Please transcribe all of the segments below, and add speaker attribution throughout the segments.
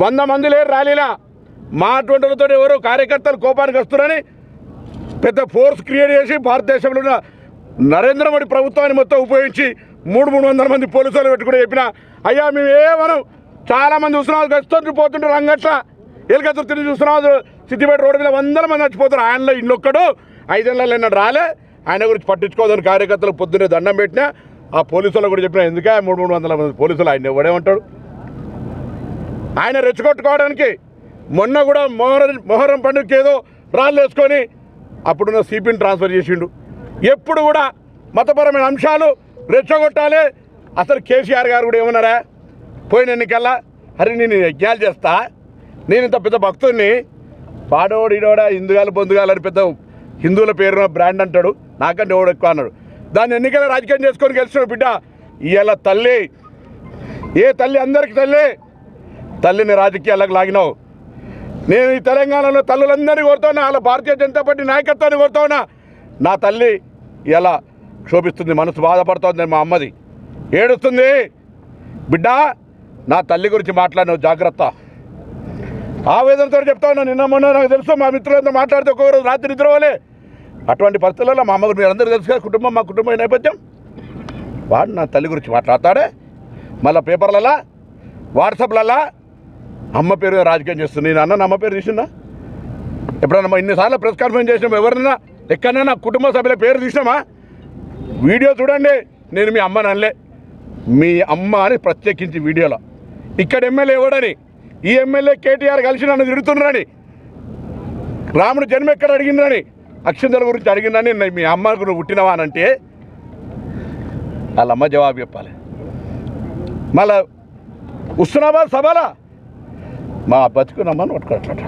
Speaker 1: వంద మంది లేరు ర్యాలీలా మా అటువంటితో ఎవరో కార్యకర్తలు కోపానికి వస్తున్నారని పెద్ద ఫోర్స్ క్రియేట్ చేసి భారతదేశంలో ఉన్న నరేంద్ర మోడీ ప్రభుత్వాన్ని మొత్తం ఉపయోగించి మూడు మూడు వందల మంది పోలీసులు పెట్టుకుని చెప్పిన అయ్యా మేము ఏమనం చాలా మంది చూస్తున్నాం గస్తుంటే పోతుంటారు రంగట్ల ఎలుకతురు తిరిగి చూస్తున్నాం సిద్దిపేట రోడ్డు మీద వందల మంది చచ్చిపోతారు ఆయనలో ఇన్నొక్కడు ఐదేళ్ళలో నిన్న రాలే ఆయన గురించి పట్టించుకోదని కార్యకర్తలకు పొద్దున్నే దండం పెట్టినా ఆ పోలీసులు కూడా చెప్పిన ఎందుకే మూడు మూడు వందల మంది పోలీసులు ఆయన ఎవడేమంటాడు ఆయన రెచ్చగొట్టుకోవడానికి మొన్న కూడా మొహరం మొహరం పండుగకి ఏదో రాళ్ళు వేసుకొని అప్పుడున్న సిపిని ట్రాన్స్ఫర్ చేసిండు ఎప్పుడు కూడా మతపరమైన అంశాలు రెచ్చగొట్టాలి అసలు కేసీఆర్ గారు కూడా ఏమన్నారా పోయిన ఎన్నికల్లా అరే నేను యజ్ఞాలు చేస్తా నేను ఇంత పెద్ద భక్తుడిని పాడోడు ఇడోడా హిందుగాలు బొందుగాలు అని పెద్ద హిందువుల పేరున బ్రాండ్ అంటాడు నాకంటే ఎవడు ఎక్కువ అన్నాడు దాన్ని ఎన్నికల రాజకీయం చేసుకొని గెలిచిన బిడ్డ ఇవాళ తల్లి ఏ తల్లి అందరికి తల్లి తల్లిని రాజకీయాలకు లాగినావు నేను ఈ తెలంగాణలో తల్లులందరినీ కోరుతున్నా అలా భారతీయ జనతా పార్టీ నాయకత్వాన్ని కోరుతున్నా నా తల్లి ఎలా క్షోభిస్తుంది మనసు బాధపడుతోంది మా అమ్మది ఏడుస్తుంది బిడ్డ నా తల్లి గురించి మాట్లాడినావు జాగ్రత్త ఆవేదనతో చెప్తా ఉన్నా నిన్న మొన్న నాకు తెలుసు మా మిత్రులంతా మాట్లాడితే ఒక్కొక్క రోజు రాత్రి నిద్రపోలే అటువంటి పరిస్థితుల్లో మా అమ్మ గురించి మీరు అందరూ తెలుసు కదా కుటుంబం మా కుటుంబం నేపథ్యం వాడు నా తల్లి గురించి మాట్లాడతాడే మళ్ళీ పేపర్లలా వాట్సాప్లలా అమ్మ పేరు మీద రాజకీయం చేస్తుంది నేను అన్న అమ్మ పేరు తీసిందా ఎప్పుడన్నా మా ఇన్నిసార్లు ప్రెస్ కాన్ఫరెన్స్ చేసినాం ఎవరన్నా ఎక్కడైనా కుటుంబ సభ్యుల పేరు తీసినామా వీడియో చూడండి నేను మీ అమ్మని అనలే మీ అమ్మ అని ప్రత్యేకించి వీడియోలో ఇక్కడ ఎమ్మెల్యే ఎవడని ఈ ఎమ్మెల్యే కేటీఆర్ కలిసి నన్ను తిడుతున్నారని రాముడు జన్మ ఎక్కడ అడిగిందని అక్షంతల గురించి అడిగిందని నేను మీ అమ్మకు నువ్వు పుట్టినవా అని అంటే వాళ్ళ అమ్మ జవాబు చెప్పాలి మళ్ళా ఉస్నాబాద్ సభలా మా బతుకునమ్మని పట్టుకోవట్లట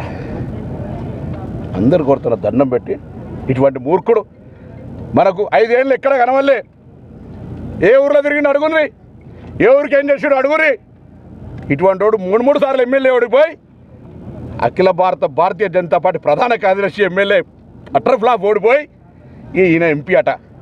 Speaker 1: అందరు కొడుతున్న దండం పెట్టి ఇటువంటి మూర్ఖుడు మనకు ఐదేళ్ళు ఎక్కడ కనవల్లే ఏ ఊర్లో తిరిగిండు అడుగురి ఏ ఊరికి ఏం చేసాడు అడుగురి ఇటువంటి వాడు మూడు మూడు సార్లు ఎమ్మెల్యే ఓడిపోయి అఖిల భారత భారతీయ జనతా పార్టీ ప్రధాన కార్యదర్శి ఎమ్మెల్యే అటర్ ఫ్లాప్ ఓడిపోయి ఈయన ఎంపీ అట